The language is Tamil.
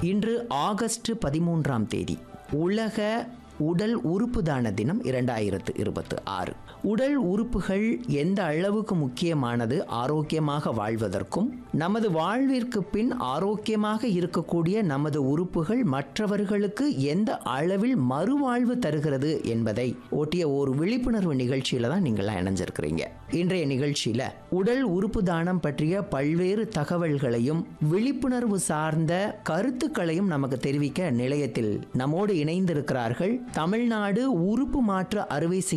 இன்று ஆகஸ்ட் பதிமூன்றாம் தேதி உலக உடல் உறுப்பு தான தினம் இரண்டாயிரத்து இருபத்து ஆறு உடல் உறுப்புகள் எந்த அளவுக்கு முக்கியமானது ஆரோக்கியமாக வாழ்வதற்கும் நமது வாழ்விற்கு பின் ஆரோக்கியமாக இருக்கக்கூடிய நமது உறுப்புகள் மற்றவர்களுக்கு எந்த அளவில் மறுவாழ்வு தருகிறது என்பதை ஒட்டிய ஒரு விழிப்புணர்வு நிகழ்ச்சியில தான் நீங்கள்லாம் இணைஞ்சிருக்கிறீங்க இன்றைய நிகழ்ச்சியில உடல் உறுப்பு தானம் பற்றிய பல்வேறு தகவல்களையும் விழிப்புணர்வு சார்ந்த கருத்துக்களையும் நமக்கு தெரிவிக்க நிலையத்தில் நம்மோடு இணைந்திருக்கிறார்கள் தமிழ்நாடு உறுப்பு மாற்று அறுவை சிகிச்சை